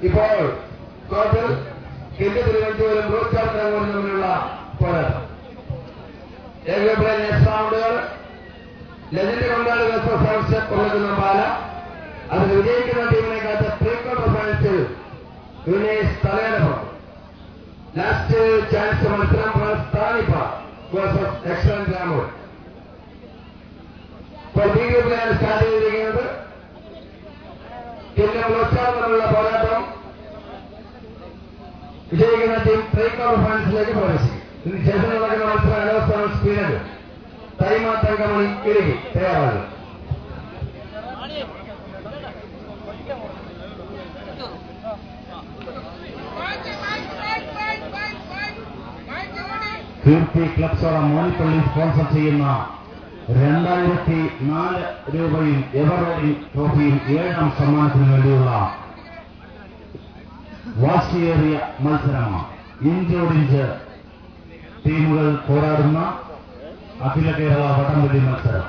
ഇപ്പോൾ കോർട്ടിൽ kill Thiruvananthapuram blue star തരംഗം തമ്മിലുള്ള പോരാട്ടം ഏകോപന നെക്സ്റ്റ് റൗണ്ടുകൾ ലെജൻഡ് കൊണ്ടാട് വെസ്റ്റ് കൊള്ളുന്ന പാല അത് വിജയിക്കുന്ന ടീമിനെ കാത്ത പ്രീ ക്വാർട്ടർ ഫൈനൽസിൽ വിനേഷ് തലയനപ്പം ലാസ്റ്റ് ചാൻസ് മത്സരം സ്ഥാനിപ്പ വേഴ്സസ് എക്സലന്റ് രാമൂർ ഇപ്പോൾ ബി ഗ്രൂപ്പിലാണ് സ്റ്റാർട്ട് ചെയ്തിരിക്കുന്നത് കില്ലും ബ്ലൂസ്റ്റാർ തമ്മിലുള്ള പോരാട്ടം വിജയിക്കുന്ന ടീം പ്രീ ക്വാർട്ടർ ഫൈനൽസിലേക്ക് പ്രവേശിക്കും ഇതിന് ശേഷം നടക്കുന്ന മത്സരം അലോസ്ഥാനം സ്പീനർ തൈമാറ്റം കമണി ഇടുക്കി തയ്യാറാണ് കീർത്തി ക്ലബ്സോറ മോനിപ്പള്ളി സ്പോൺസർ ചെയ്യുന്ന രണ്ടായിരത്തി നാല് രൂപയും എവറോഡിംഗ് ട്രോഫിയും ഏഴാം സമ്മാനത്തിന് വേണ്ടിയുള്ള വാശിയേറിയ മത്സരമാണ് ഇഞ്ചോടിഞ്ച് ടീമുകൾ പോരാടുന്ന അഖില കേരള വടംവലി മത്സരം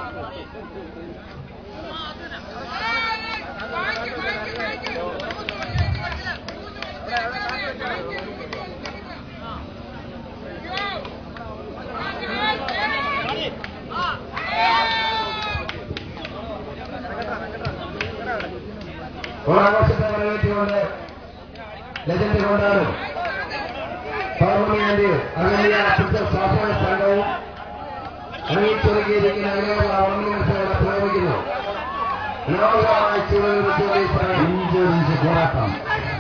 ഓണാഘോഷത്തെ വരവേറ്റുകൊണ്ട് ലെജൻഡ് കൊണ്ടാടും പൗർണമിയാന്റെ അകലിയ അസിസ്റ്റർ സ്വാഭാവിക സംഘവും അണിയിച്ചൊരുക്കിയിരിക്കുന്ന അകലെയുള്ള ഓർമ്മ മത്സരങ്ങളെ പ്രയോഗിക്കുന്നു മനോഹരമായ ചുവടുകൾ വെച്ച് ഇഞ്ചോടിഞ്ച് പോരാട്ടം